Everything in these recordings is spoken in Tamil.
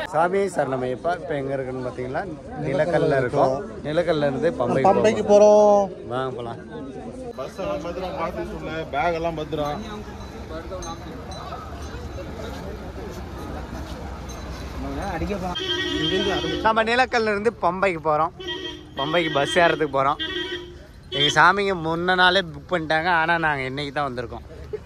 சாமி சரணமையப்பா இப்போ எங்கே இருக்குன்னு பார்த்தீங்கன்னா நிலக்கல்ல இருக்கோம் நிலக்கல்ல இருந்து பம்பை பம்பைக்கு போகிறோம் வாங்க போகலாம் பஸ் எல்லாம் பத்திரம் பார்த்து சொல்லு பேக் எல்லாம் பத்திரம் நம்ம நிலக்கல்ல இருந்து பம்பைக்கு போகிறோம் பம்பைக்கு பஸ் ஏறதுக்கு போகிறோம் எங்கள் சாமிங்க முன்ன நாளே புக் பண்ணிட்டாங்க ஆனால் நாங்கள் இன்னைக்கு தான் வந்திருக்கோம்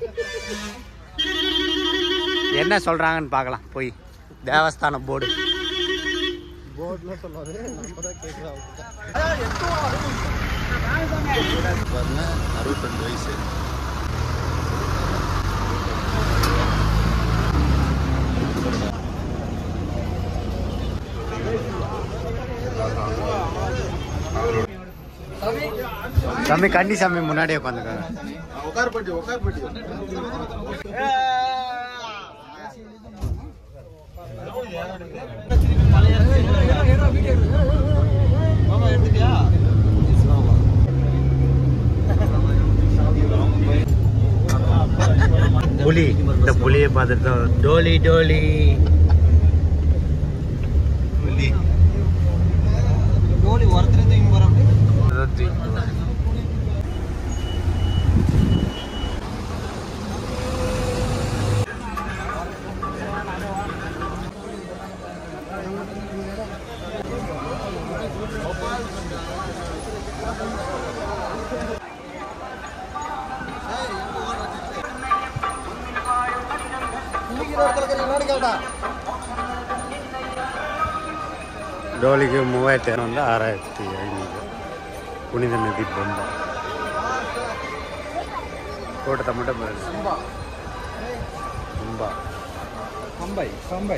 என்ன சொல்கிறாங்கன்னு பார்க்கலாம் போய் தேவஸ்தானம் போர்டு போர்ட்லாம் சொல்லாது நம்ம தான் கேட்குறோம் பாருங்க அறுபத்தஞ்சு வயசு சாமி கண்டி சாமி முன்னாடியே உட்காந்துக்காங்க உட்கார் பட்டி உட்கார் பட்டி புலி இந்த புலியை பார்த்துட்டு தான் டோலி டோலி புலி டோலி ஒருத்தரே தூக்கி போகிறோம் அதான் தூக்கி போடுறாங்க. டோலிக்கு மூவாயிரத்தி இரநூறு ஆறாயிரத்தி ஐநூறு புனித நதி பொம்பா கூட்டத்தை மட்டும் பாருங்க பொம்பா பம்பை பம்பை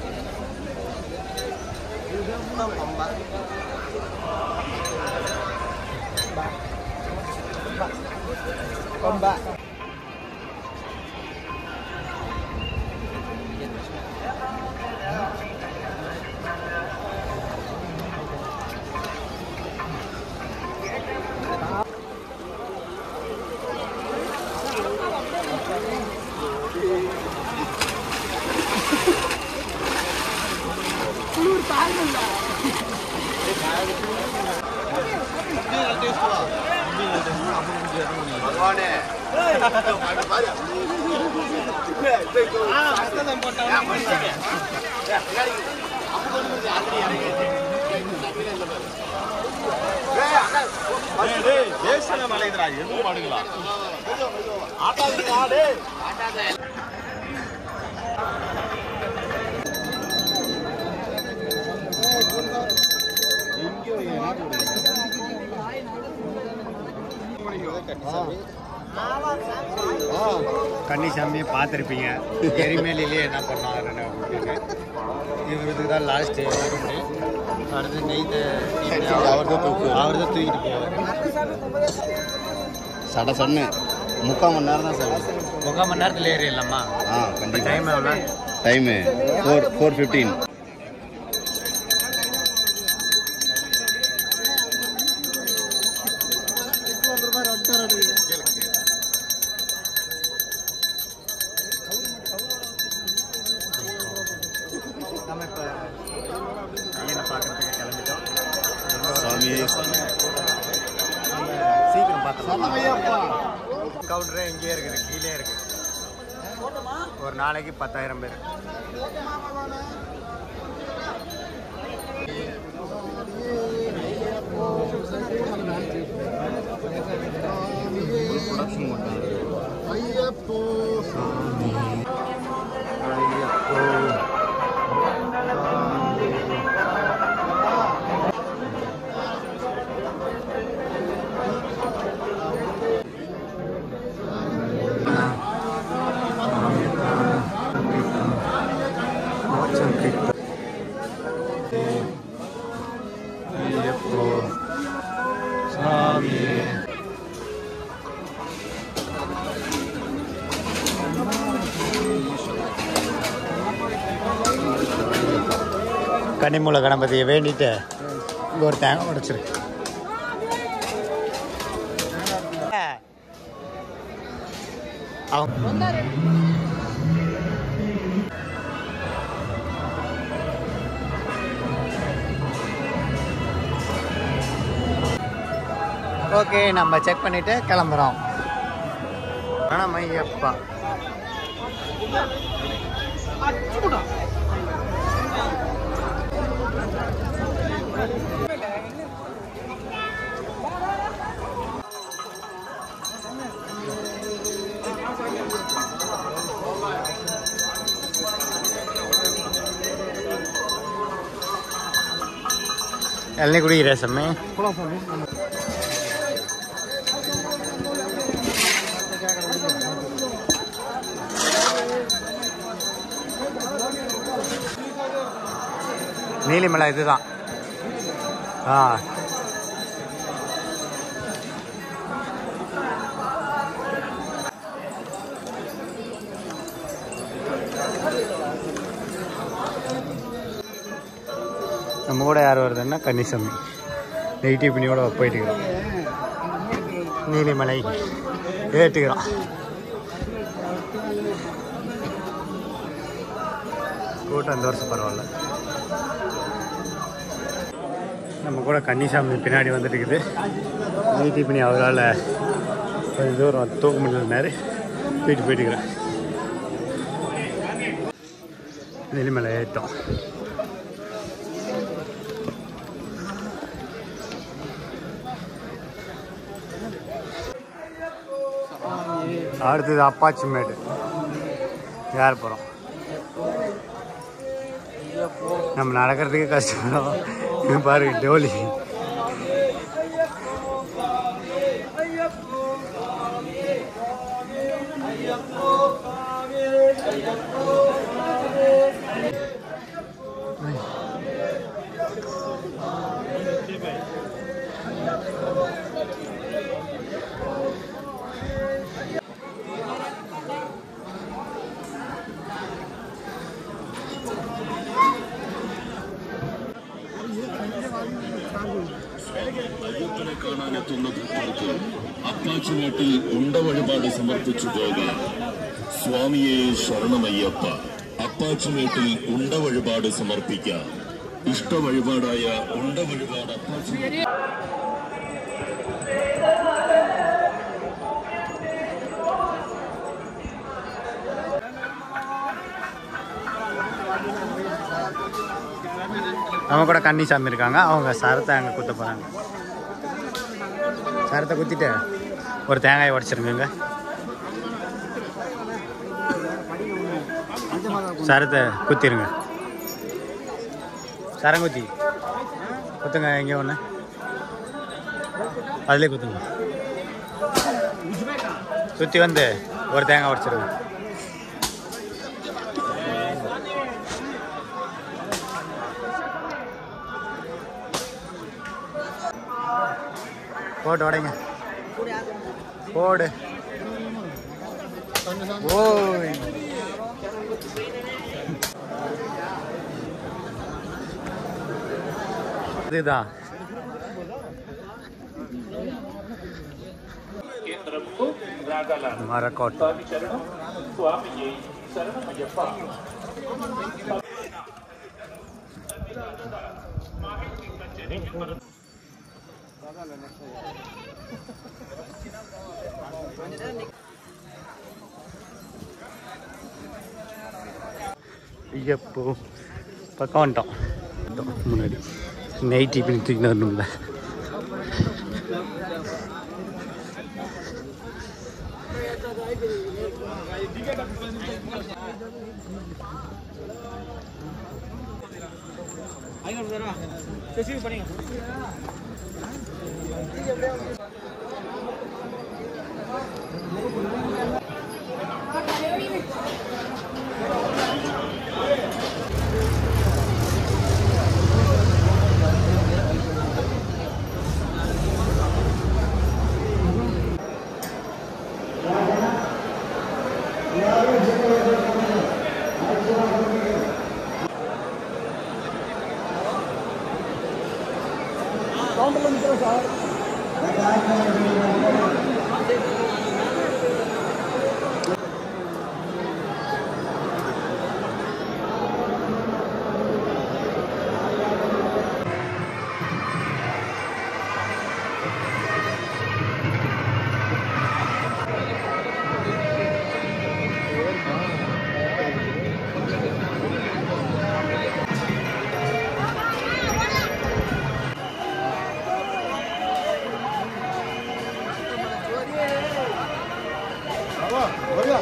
பம்பா தேசன மலைதுரா எதுவும் மாடுங்களா கன்னிசாமியை பார்த்துருப்பீங்க எரிமேலிலே என்ன பண்ணாருன்னு அப்படின்னு இவருக்கு தான் லாஸ்ட் அடுத்து நெய்த அவர் தான் தூக்கு அவர் தான் தூக்கிட்டு போவார் சட சன்னு முக்கால் மணி நேரம் தான் சார் முக்கால் மணி நேரத்தில் ஏறிடலாமா ஆ கண்டிப்பாக டைம் எவ்வளோ டைமு ஃபோர் ஃபோர் ஃபிஃப்டீன் நம்ம இப்போ ஐயனை பார்க்கறதுக்கு கிளம்பிட்டோம் சாமியே சாமி சீக்கிரம் பார்த்தோம் கவுண்டரே இங்கேயே இருக்குது கீழே இருக்கு ஒரு நாளைக்கு பத்தாயிரம் பேர் ப்ரொடக்ஷன் மட்டும் கன்னிமூல கணபதியை வேண்டிட்டு இங்க ஒரு தேங்காய் உடைச்சிரு அவங்க ஓகே நம்ம செக் பண்ணிட்டு கிளம்புறோம் மையப்பா இளநீ குடிக்கிற சம்மே போலாம் சாமி நீலிமலை இதுதான் ஆ நம்ம கூட யார் வருதுன்னா கன்னிசாமி நெகட்டிவ் பண்ணியோட போயிட்டு இருக்கிறோம் நீலிமலை ஏற்றுக்கிறோம் கூட்டம் இந்த வருஷம் பரவாயில்ல நம்ம கூட கன்னிசாமி பின்னாடி வந்துட்டு இருக்குது நைட்டி பண்ணி அவரால் கொஞ்சம் தூரம் தூக்க முடியலனாரு போயிட்டு போயிட்டுக்கிறேன் நெல்லிமலை ஏற்றம் அடுத்தது அப்பாச்சி மேடு யார் போகிறோம் நம்ம நடக்கிறதுக்கு கஷ்டப்படும் இது பாருங்க டோலி അയ്യപ്പനെ കാണാനെത്തുന്ന ഭക്തർക്ക് അപ്പാച്ചി വീട്ടിൽ ഉണ്ട വഴിപാട് സമർപ്പിച്ചു പോകാം സ്വാമിയെ ശരണമയ്യപ്പ അപ്പാച്ചി വീട്ടിൽ ഉണ്ട വഴിപാട് സമർപ്പിക്കാം ഇഷ്ട വഴിപാടായ ഉണ്ട വഴിപാട് അപ്പാച്ചി அவங்க கூட கன்னிசாமி இருக்காங்க அவங்க சரத்தை அங்கே குத்த போகிறாங்க சரத்தை குத்திட்டு ஒரு தேங்காயை உடச்சிருங்க சரத்தை குத்திருங்க சரங்குத்தி குத்துங்க எங்கே ஒன்று அதிலே குத்துங்க சுற்றி வந்து ஒரு தேங்காய் உடச்சிருங்க போட்டு உடைங்க போடு ஓய் இதுதான் மரக்கோட்டை ஐயப்போ பக்கம் வந்துட்டோம் வந்துட்டோம் முன்னாடி நைட்டி பண்ணி தூக்கிட்டு வரணும்ல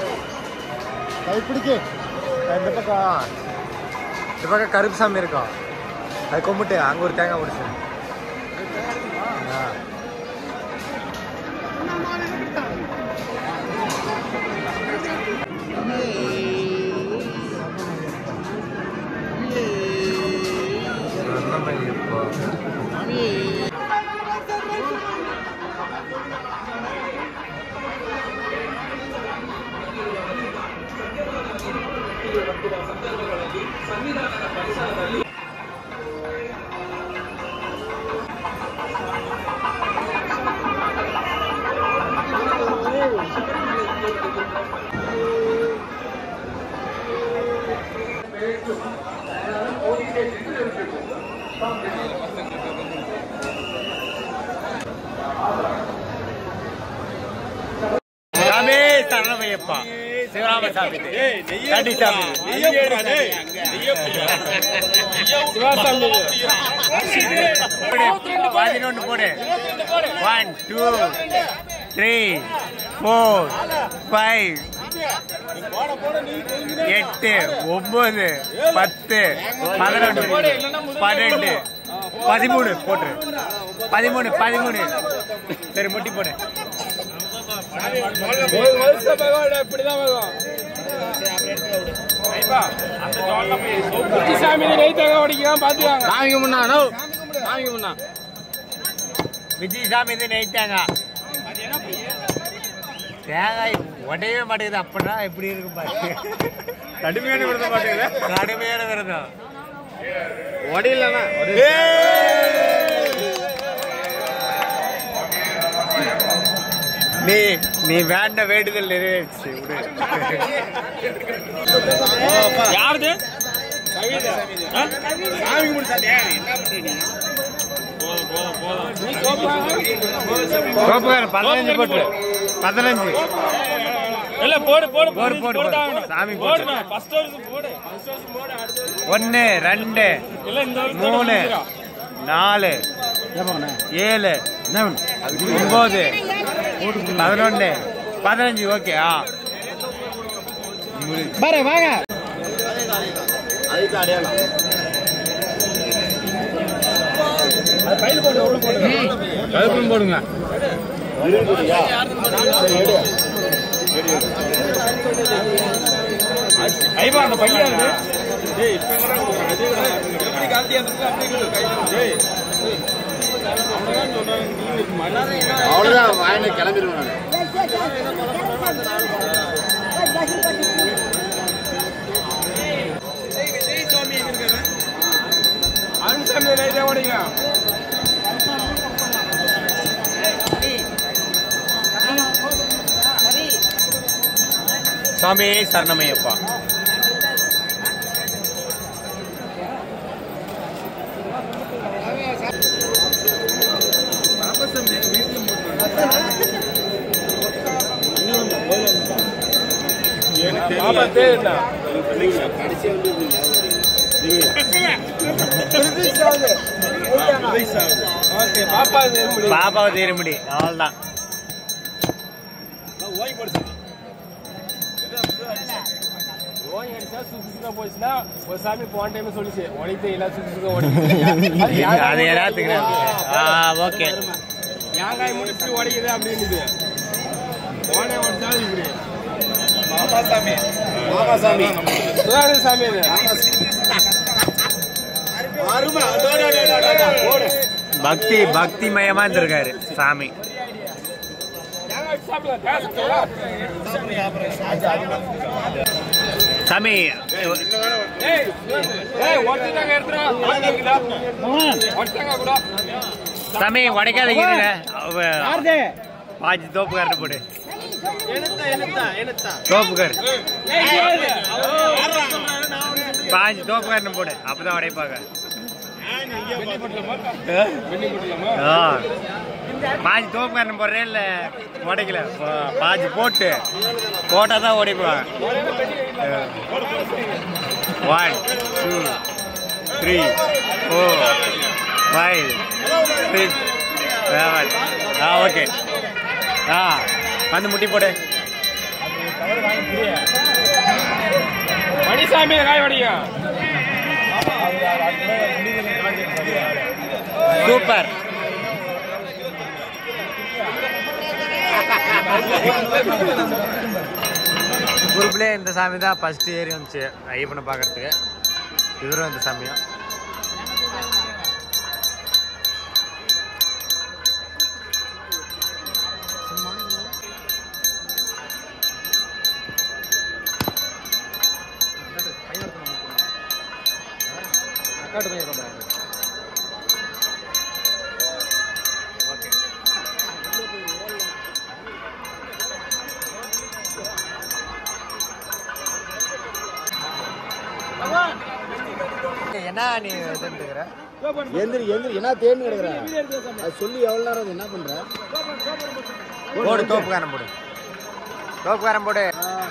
கைப்பிடிக்கு இந்த பக்கம் இந்த பக்கம் கருப்பு சாமி இருக்கும் அது கும்பிட்டு அங்கே ஒரு தேங்காய் உடைச்சு ஆ. சொர்ணமல்லியப்பா. சாமி சரணமையப்பா சிவராம சாமி கண்டி சாமி பதினொன்று போடு one two three four five எட்டு ஒன்பது பத்து பதினொன்று பன்னெண்டு பதிமூணு போட்டு பதிமூணு பதிமூணு சரி முட்டி போடு சாமிக்கு முன்னா நோ சாமிக்கு முன்னா விஜய் சாமி இது நெய்த்தாங்க தேங்காய் உடையவே மாட்டேங்குது அப்படின்னா எப்படி இருக்கு பாரு கடுமையான விருத மாட்டேங்குது கடுமையான விரதம் ஒடையிலண்ணா நீ நீ வேண்ட வேண்டுதல் நிறைவேறிச்சு விடு யாருது சாமிக்கு முடிச்சாதே கோப்புக்காரன் பதினஞ்சு போட்டு பதினஞ்சு இல்ல போடு போடு போடு, போடு, போடு. போட்டாகணும். சாமி போடு. போடுண்ணா. first வருஷம் போடு first வருஷம் போடு அடுத்த வருஷம் ஒன்னு ரெண்டு இல்ல இந்த வருஷம் மூணு நாலு ஏழு ஒன்பது பதினொன்னு பதினஞ்சு ஓகே ஆ பாரு வாங்க அதுக்கு அடையாளம் கழுப்பும் போடுங்க ஐபா அந்த பையன் அது. அவ்வளவுதான் வாயில கிளம்பிடுவேன் அனுசாமி ரைட்டா ஓடிங்க சாமி சரணமையப்பா பாப்பா பேர் என்ன ஓகே பாப்பா பேர் முடி. பாப்பாவை தீருமுடி அவ்வளோதான் ஓய் அடிச்சா சுக்கு சுக்கா போச்சுன்னா ஒரு சாமி போன டைம் சொல்லிச்சு உடைத்து எல்லாம் சுக்கு சுக்கா உடைக்குது அது எல்லாத்துக்கு ஆ ஓகே தேங்காய் மட்டும் இப்படி உடைக்குது அப்படின்னு போனே உடைச்சாலும் இப்படி சுதாகர் சாமி இது பக்தி பக்தி மயமா இருந்திருக்காரு சாமி தேங்காய் சாப்பிடலாம் பேசுறா சாமி ஏய் ஏய் ஒட்டங்க எடுத்துறா ஆட்டிங்களா ஒட்டங்க கூட சாமி உடைக்காதீங்க பாஞ்சு தோப்புக்காரன் போடு தோப்புக்கார் பாஞ்சு தோப்புக்காரன் போடு அப்பதான் உடைப்பாங்க ஆ. பாஞ்சு தோப்புக்காரன் போடுறேன் இல்ல உடைக்கல பா- பாஞ்சு போட்டு போட்டா தான் உடைப்பாங்க one two three four five six seven ஆ ஓகே ஆ வந்து முட்டி போடு மணிசாமி காய் வடிங்க சூப்பர் குரூப்லேயே இந்த சாமி தான் ஃபர்ஸ்ட் ஏறி வந்துச்சு ஐயப்பனை பார்க்கறதுக்கு இவரும் இந்த சாமியும் என்ன நீ இதுன்னுக்கிற எந்திரி எந்திரி என்ன தேன்னு கிடக்குற அது சொல்லி எவ்வளவு நேரம் ஆகுது, என்ன பண்ற போடு தோப்புக்காரன் போடு தோப்புக்காரன் போடு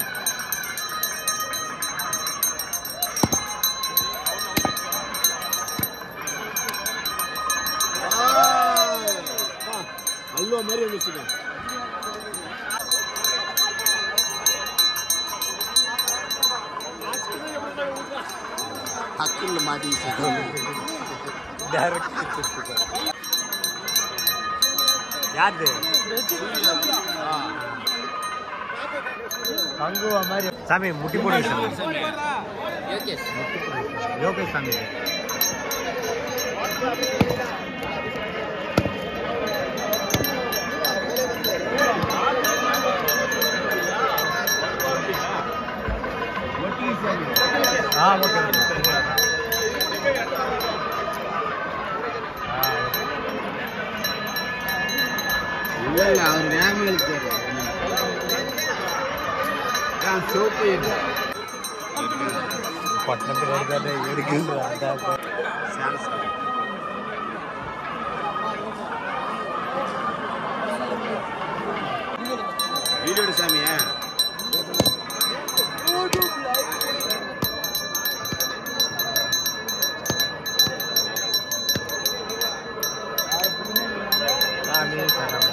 அல்வா மாதிரி வந்துச்சுங்க அக்கில் மாட்டிக்கிச்சு யாரு பங்குவா மாதிரி சாமி முட்டி போடு சாமி யோகேஷ் சாமி ஆ ஓகே இல்ல இல்ல அவர் வேகமாக இருக்காரு சோப்பு பட்டணத்தில் இருக்காது எடுக்கின்ற வீடியோட சாமியா சாமி சரணம்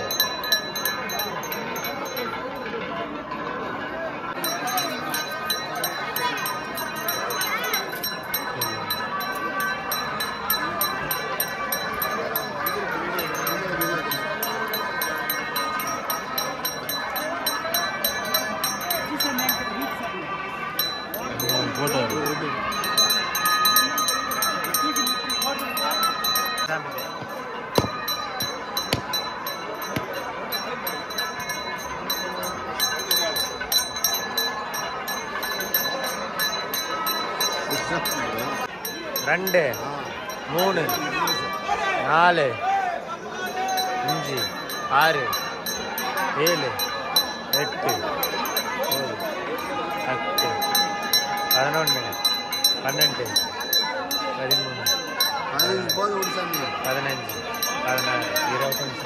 போட்டோ ரெண்டு மூணு நாலு அஞ்சு ஆறு ஏழு எட்டு ஒன்பது பத்து பதினொன்று பன்னெண்டு பதிமூணு பதினஞ்சு போது விடு சாமி பதினஞ்சு பதினாறு இருபத்தஞ்சு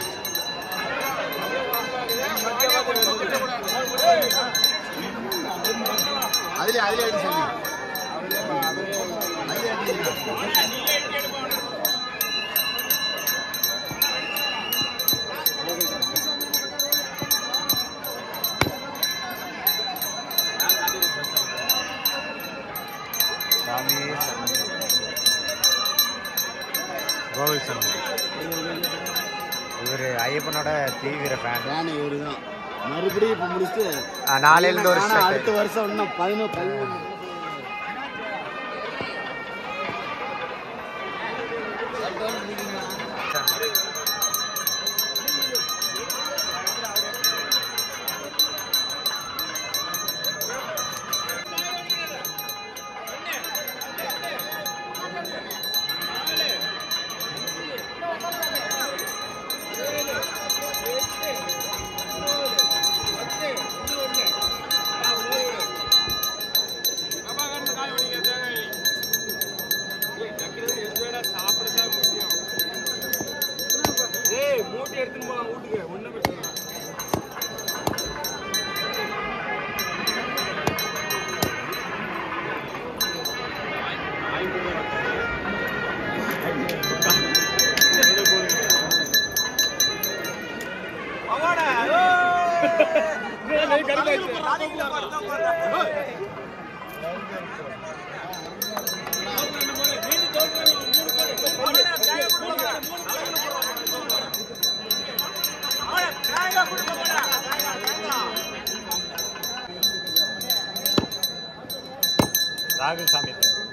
அதுல அதுல அடி சாமி அதுல அடிக்கிறா. சாமி கோவில் சாமி இவர் ஐயப்பனோட தீவிர ஃபேன் வேணும் இவரு தான் மறுபடியும் இப்ப முடிச்சுட்டு நாளையிலேருந்து ஒரு ஆனா ஸ்டார்ட் அடுத்த வருஷம் இன்னும் பதினொன்று பதிமூணு சாப்பிடதான் முக்கியம் ராகுல் சாமி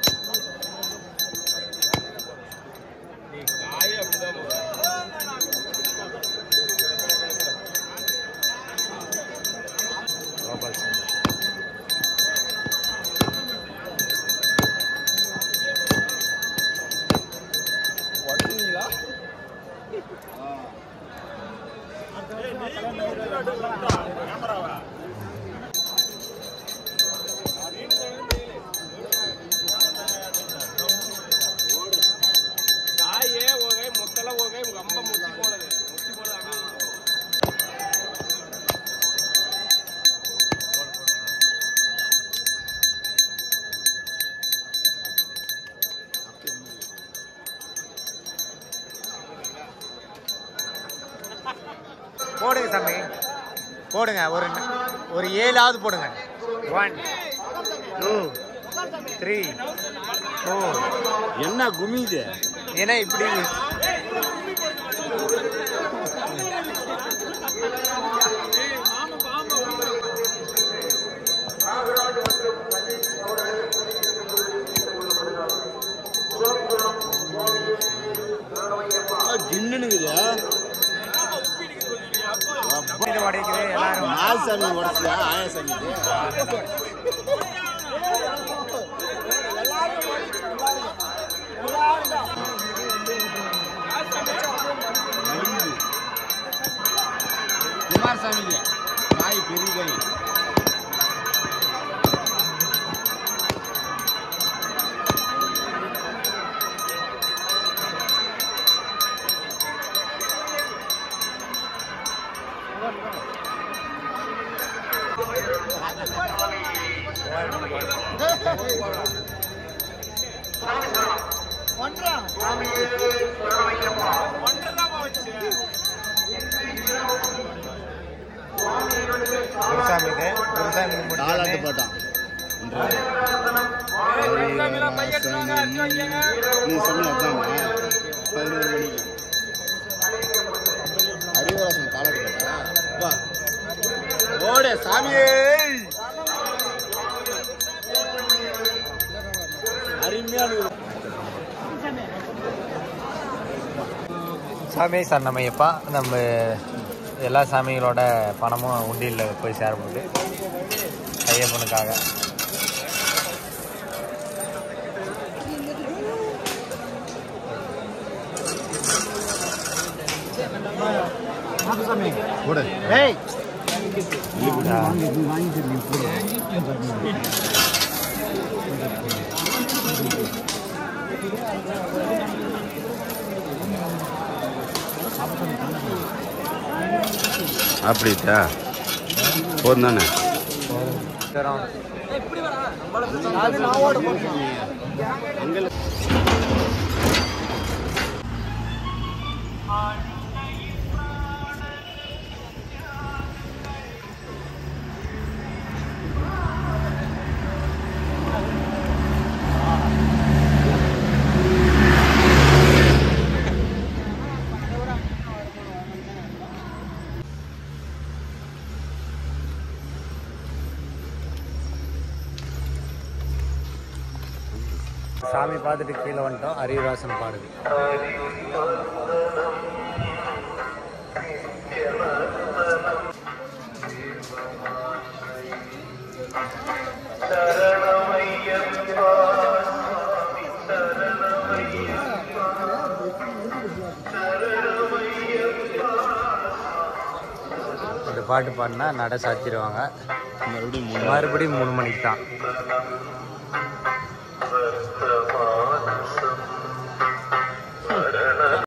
காயே அப்படிதான் போகுது. கோபால் சாமி வந்துட்டீங்களா? காயே ಹೋಗೈ ಮೊತ್ತಲ ಹೋಗೈ ரொம்ப முத்தி போனது முத்தி போனது அங்க போடுங்க சாமி போடுங்க ஒரு ஒரு ஏழாவது போடுங்க ஒன் டூ த்ரீ ஃபோர் என்ன குமிது ஏன்னா இப்படி ஜின்னுக்குது இது உடைக்குது எல்லாரும் ஆசாமி உடச்சியா ஆயாசாமி குமாரசாமிக்கு காய் பெரிய காய் குருசாமிக்கு குருசாமிக்கு தாளாட்டு முடிச்சு பாட்டான் ரங்கசாமிலாம் பையட்டுறாங்க அடிச்சு வைக்கங்க நீ சொன்ன அதாங்க பதினோரு மணிக்கு ஹரிவராசன் தாளாட்டு பாட்டா வா ஓடே சாமியே அருமையான சாமி சரணமையப்பா நம்ம எல்லா சாமிகளோட பணமும் உண்டியலில் போய் சேரப்போகுது ஐயப்பனுக்காக ஓடு ஏய் அப்படிட்டா போதும் தானே சாமி பார்த்துட்டு கீழே வந்துட்டோம் அரியவாசன் பாடுது இந்த பாட்டு பாடினா நட சாத்திடுவாங்க மறுபடியும் மூணு மறுபடியும் மூணு மணிக்கு தான்